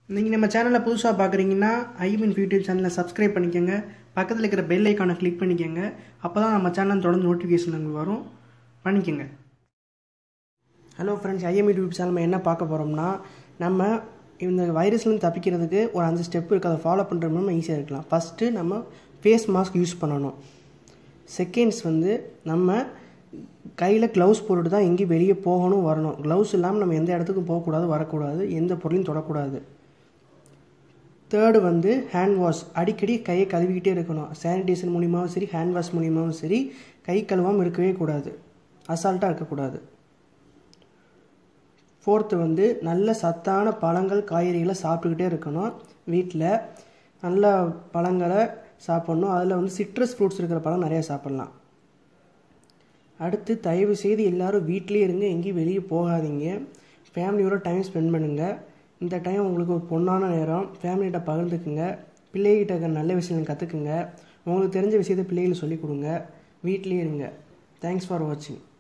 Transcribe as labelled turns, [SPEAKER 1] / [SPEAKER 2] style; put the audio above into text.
[SPEAKER 1] நீங்கள் நம்ம சேனலை புதுசாக பார்க்குறீங்கன்னா ஐமின் யூடியூப் சேனலை சப்ஸ்கிரைப் பண்ணிக்கோங்க பக்கத்தில் இருக்கிற பெல் ஐக்கானை கிளிக் பண்ணிக்கோங்க அப்போ தான் நம்ம சேனல் தொடர்ந்து நோட்டிஃபிகேஷன் உங்களுக்கு வரும் பண்ணிக்கோங்க hello friends I'm YouTube channel நம்ம என்ன பார்க்க போகிறோம்னா நம்ம இந்த வைரஸ்லேருந்து தப்பிக்கிறதுக்கு ஒரு அஞ்சு ஸ்டெப் இருக்குது அதை ஃபாலோ பண்ணுறது நம்ம ஈஸியாக இருக்கலாம் ஃபஸ்ட்டு நம்ம ஃபேஸ் மாஸ்க் யூஸ் பண்ணணும் செகண்ட்ஸ் வந்து நம்ம கையில் க்ளவுஸ் போட்டுட்டு தான் எங்கேயும் வெளியே போகணும் வரணும் க்ளவுஸ் இல்லாமல் நம்ம எந்த இடத்துக்கும் போகக்கூடாது வரக்கூடாது எந்த பொருளையும் தொடக்கூடாது தேர்டு வந்து ஹேண்ட் வாஷ் அடிக்கடி கையை கழுவிக்கிட்டே இருக்கணும் சானிடைசர் மூலியமாகவும் சரி ஹேண்ட் வாஷ் மூலியமாகவும் சரி கை கழுவாமல் இருக்கவே கூடாது அசால்ட்டாக இருக்கக்கூடாது ஃபோர்த்து வந்து நல்ல சத்தான பழங்கள் காய்கறிகளை சாப்பிட்டுக்கிட்டே இருக்கணும் வீட்டில் நல்ல பழங்களை சாப்பிட்ணும் அதில் வந்து சிட்ரஸ் ஃப்ரூட்ஸ் இருக்கிற பழம் நிறையா சாப்பிட்லாம் அடுத்து தயவு செய்து எல்லோரும் வீட்லேயே இருங்க எங்கேயும் வெளியே போகாதீங்க ஃபேமிலியோட டைம் ஸ்பெண்ட் பண்ணுங்கள் இந்த டைம் உங்களுக்கு ஒரு பொண்ணான நேரம் ஃபேமிலிகிட்ட பகிர்ந்துக்குங்க பிள்ளைகிட்ட இருக்கிற நல்ல விஷயங்கள் கற்றுக்குங்க உங்களுக்கு தெரிஞ்ச விஷயத்தை பிள்ளைகளுக்கு சொல்லிக் கொடுங்க வீட்லேயே இருங்க தேங்க்ஸ் ஃபார் வாட்சிங்